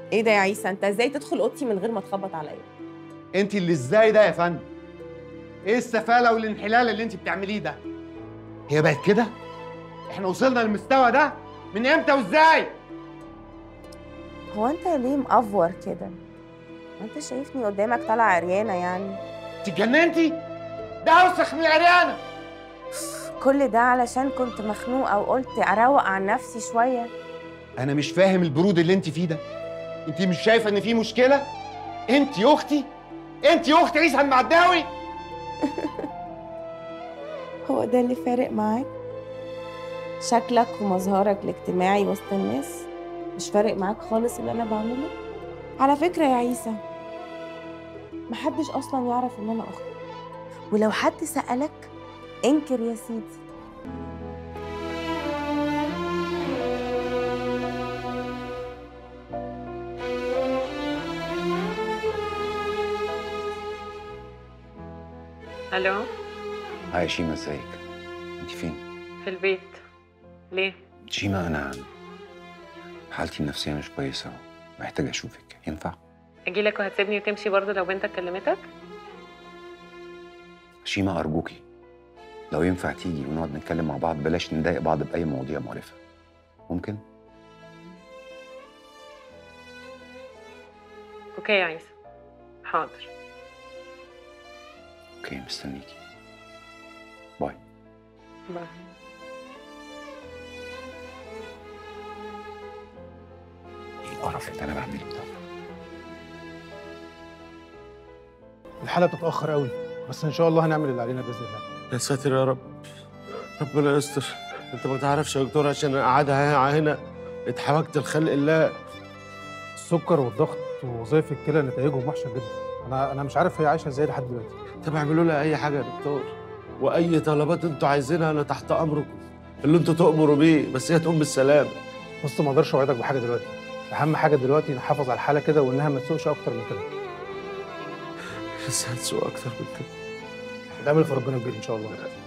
ايه ده يا عيسى انت ازاي تدخل اوضتي من غير ما تخبط عليا انت اللي ازاي ده يا فندم ايه السفاله والانحلال اللي انت بتعمليه ده هي بقت كده احنا وصلنا للمستوى ده من امتى وازاي هو انت ليه مأفور كده ما انت شايفني قدامك طالعه عريانه يعني انت اتجننتي ده اوسخ من العريانه كل ده علشان كنت مخنوقه وقلت اروق عن نفسي شويه انا مش فاهم البرود اللي انت فيه ده انت مش شايفه ان في مشكله انت اختي انت اخت عيسى المعداوي هو ده اللي فارق معاك شكلك ومظهرك الاجتماعي وسط الناس مش فارق معاك خالص اللي انا بعمله على فكره يا عيسى محدش اصلا يعرف ان انا اختك ولو حد سالك انكر يا سيدي الو هاي شيما ازيك انت فين في البيت ليه شيما انا حالتي النفسيه مش كويسه محتاج اشوفك ينفع اجيلك وهتسيبني وتمشي برضه لو بنتك كلمتك شيما ارجوكي لو ينفع تيجي ونقعد نتكلم مع بعض بلاش نضايق بعض باي مواضيع مقرفه ممكن اوكي يا عيسى حاضر اوكي مستنيكي باي باي ايه القرف اللي انا بعمله ده الحالة بتتأخر قوي بس إن شاء الله هنعمل اللي علينا بإذن الله يا ساتر يا رب ربنا يستر انت ما تعرفش يا دكتور عشان قعدها هنا اتحوجت لخلق الله السكر والضغط ووظائف الكلى نتائجهم وحشة جدا أنا أنا مش عارف هي عايشة إزاي لحد دلوقتي طب اعملوا لها اي حاجه يا دكتور واي طلبات انتوا عايزينها انا تحت امركم اللي انتوا تؤمروا بيه بس هي تقوم بالسلامه بص ما أقدرش أوعدك بحاجة دلوقتي أهم حاجة دلوقتي نحافظ على الحالة كده وإنها ما تسوقش أكتر من كده بس هتسوق اكتر من كده نعمل في ربنا كبير إن شاء الله